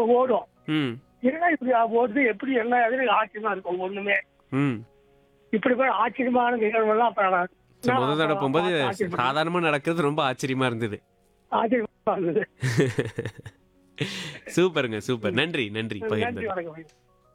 ஓடும் ம் என்ன இப்படி ஓடுது எப்படி என்ன அதுன்னு ஆச்சரியமா இருக்கும் ஒண்ணுமே ம் இப்படி போய் ஆச்சரியமான நிகழ்வுலாம் அப்ப நான் சரி, முத தடவை போகும்போது ஆச்சரியப்பட்டேன். சாதாரணமா நடக்கிறது ரொம்ப ஆச்சரியமா இருந்தது ஆச்சரியமா இருந்தது சூப்பருங்க சூப்பர் நன்றி நன்றி நன்றி பகிர்ந்தது வணக்கம்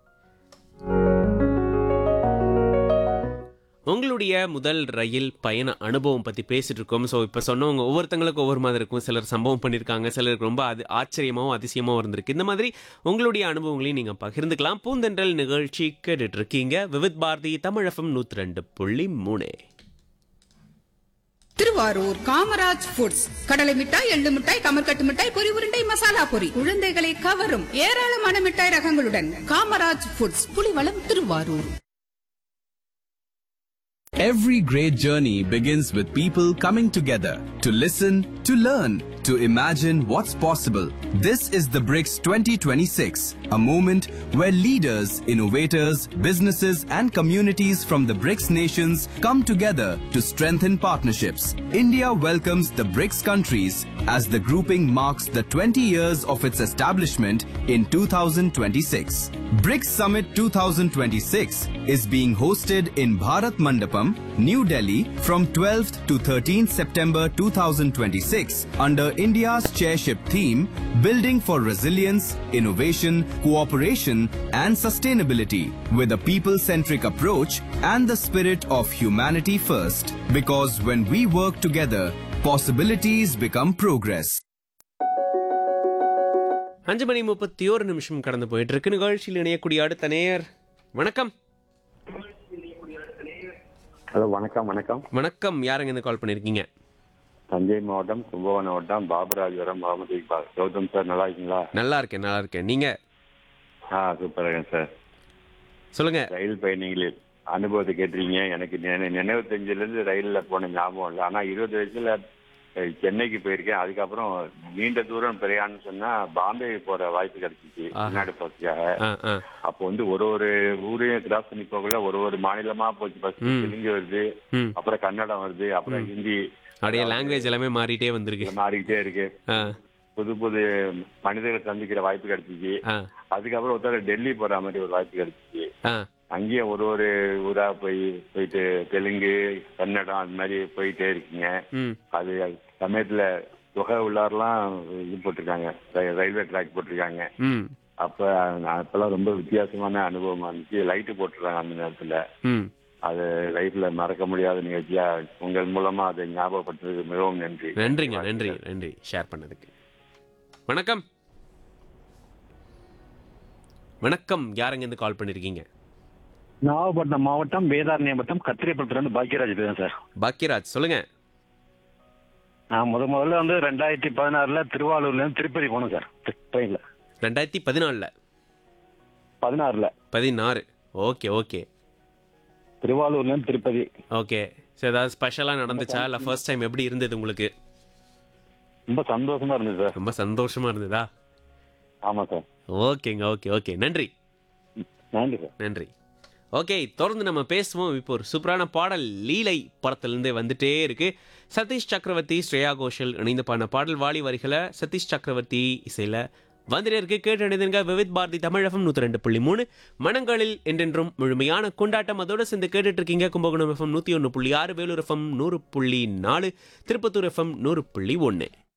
உங்களுடைய முதல் ரயில் பயண அனுபவம் பத்தி பேசிட்டு இருக்கோம் ஸோ இப்போ சொன்னவங்க ஒவ்வொருத்தங்களுக்கும் ஒவ்வொரு மாதிரி இருக்கும் சிலர் சம்பவம் பண்ணியிருக்காங்க சிலருக்கு ரொம்ப அது ஆச்சரியமாவும் அதிசயமாவும் இருந்திருக்கு இந்த மாதிரி உங்களுடைய அனுபவங்களையும் நீங்க பகிர்ந்துக்கலாம் பூந்தென்றல் நிகழ்ச்சி கேட்டுட்டு இருக்கீங்க விவித் பாரதி தமிழகம் நூத்தி ரெண்டு புள்ளி மூணு திருவாரூர் காமராஜ் ஃபுட்ஸ் கடலை மிட்டாய் எள்ளு மிட்டாய் கமர்கட்டு மிட்டாய் பொரி உருண்டை மசாலா பொரி குழந்தைகளை கவரும் ஏராளமான மிட்டாய் ரகங்களுடன் Kamaraj foods Pulivalam Thiruvarur Every great journey begins with people coming together to listen, to learn, to imagine what's possible. This is the BRICS 2026, a moment where leaders, innovators, businesses, and communities from the BRICS nations come together to strengthen partnerships. India welcomes the BRICS countries as the grouping marks the 20 years of its establishment in 2026. BRICS Summit 2026 is being hosted in Bharat Mandapam, New Delhi from 12th to 13th September 2026 under India's chairship theme Building for Resilience, Innovation, Cooperation and Sustainability with a people-centric approach and the spirit of humanity first. Because when we work together, possibilities become progress. அஞ்சு மணி முப்பத்தி ஒரு நிமிஷம் கடந்து போயிட்டு இருக்கு நிகழ்ச்சியில் இணையக்கூடிய அடுத்த நேயர் வணக்கம் ஹலோ வணக்கம் வணக்கம் வணக்கம் யாருங்க இருந்து கால் பண்ணிருக்கீங்க தஞ்சை மாவட்டம் கும்பகோணம் மாவட்டம் பாபராஜபுரம் முகமது இக்பால் கௌதம் சார் நல்லா இருக்கீங்களா நல்லா இருக்கேன் நல்லா இருக்கேன் நீங்க ஆ சூப்பராக சார் சொல்லுங்க ரயில் பயணிகளில் அனுபவத்தை கேட்டிருக்கீங்க எனக்கு நினை- நினைவு தெரிஞ்சதுலேருந்து ரயிலில் போன ஞாபகம் இல்லை ஆனால் இருபது வயசுல அஹ், சென்னைக்கு போயிருக்கேன் அதுக்கப்புறம் நீண்ட தூரம் பிரயாணம் சொன்னா பாம்பே போற வாய்ப்பு கிடைச்சிச்சு ஆஹா. வெளிநாடு போறதுக்காக ஆ ஆ அப்போ வந்து ஒரு ஒரு ஊரையும் கிராஸ் பண்ணி போகல ஒரு ஒரு மாநிலமா போச்சு ஃபர்ஸ்ட் ம். தெலுங்கு வருது ம் அப்புறம் கன்னடம் வருது அப்புறம் ஹிந்தி அப்படியே லாங்குவேஜ் எல்லாமே மாறிட்டே வந்திருக்கு மாறிக்கிட்டே இருக்கு ஆ புது புது மனிதர்களை சந்திக்கிற வாய்ப்பு கிடைச்சிச்சு ஆ அதுக்கப்புறம் ஒருத்தர் டெல்லி போற மாதிரி ஒரு வாய்ப்பு கிடைச்சிச்சு ஆ அங்கேயும் ஒரு ஒரு ஊரா போய் போயிட்டு தெலுங்கு கன்னடம் அது மாதிரி போயிட்டே இருக்கீங்க ம் அது சமயத்துல தொகை உள்ளாரெல்லாம் இது போட்டிருக்காங்க ர- ரயில்வே ட்ராக் போட்டிருக்காங்க ம் அப்ப நான் அப்பெல்லாம் ரொம்ப வித்தியாசமான அனுபவமா இருந்துச்சு லைட்டு போட்டுருக்காங்க அந்த நேரத்துல ம் அது லைஃப்ல மறக்க முடியாத நிகழ்ச்சியா உங்கள் மூலமா அதை ஞாபகப்படுத்துறதுக்கு மிகவும் நன்றி நன்றிங்க நன்றி நன்றி ஷேர் பண்ணதுக்கு வணக்கம் வணக்கம் யாருங்க இருந்து கால் பண்ணிருக்கீங்க நாகப்பட்டினம் மாவட்டம் வேதாரண்யம் வட்டம் கத்திரிப்பட்டிலிருந்து பாக்கியராஜ் பேசுறேன் சார் பாக்கியராஜ் சொல்லுங்க நான் முத முதல்ல வந்து ரெண்டாயிரத்தி பதினாறுல திருவாரூர்ல இருந்து திருப்பதி போனேன் சார் ட்ரெயின்ல ரெண்டாயிரத்தி பதினாலில் பதினாறுல பதினாறு ஓகே ஓகே திருவாரூர்ல இருந்து திருப்பதி ஓகே ஸோ ஏதாவது ஸ்பெஷலாக நடந்துச்சா இல்லை ஃபர்ஸ்ட் டைம் எப்படி இருந்தது உங்களுக்கு ரொம்ப சந்தோஷமா இருந்தது சார் ரொம்ப சந்தோஷமா இருந்ததா ஆமா சார் ஓகேங்க ஓகே ஓகே நன்றி நன்றி சார் நன்றி ஓகே தொடர்ந்து நம்ம பேசுவோம் இப்போ ஒரு சூப்பரான பாடல் லீலை படத்துலேருந்தே வந்துட்டே இருக்கு சதீஷ் சக்கரவர்த்தி ஸ்ரேயா கோஷல் இணைந்து பாடின பாடல் வாலி வரிகளை சதீஷ் சக்கரவர்த்தி இசையில் வந்துட்டே இருக்கு கேட்டு அணிந்துங்க விவித் பாரதி தமிழகம் நூற்றி ரெண்டு புள்ளி மூணு மனங்களில் என்றென்றும் முழுமையான கொண்டாட்டம் அதோட சேர்ந்து கேட்டுட்டு இருக்கீங்க கும்பகோணம் எஃப்எம் நூற்றி ஒன்று புள்ளி ஆறு வேலூர் எஃப்எம் நூறு புள்ளி நாலு திருப்பத்தூர் எஃப்எம் நூறு புள்ளி ஒன்று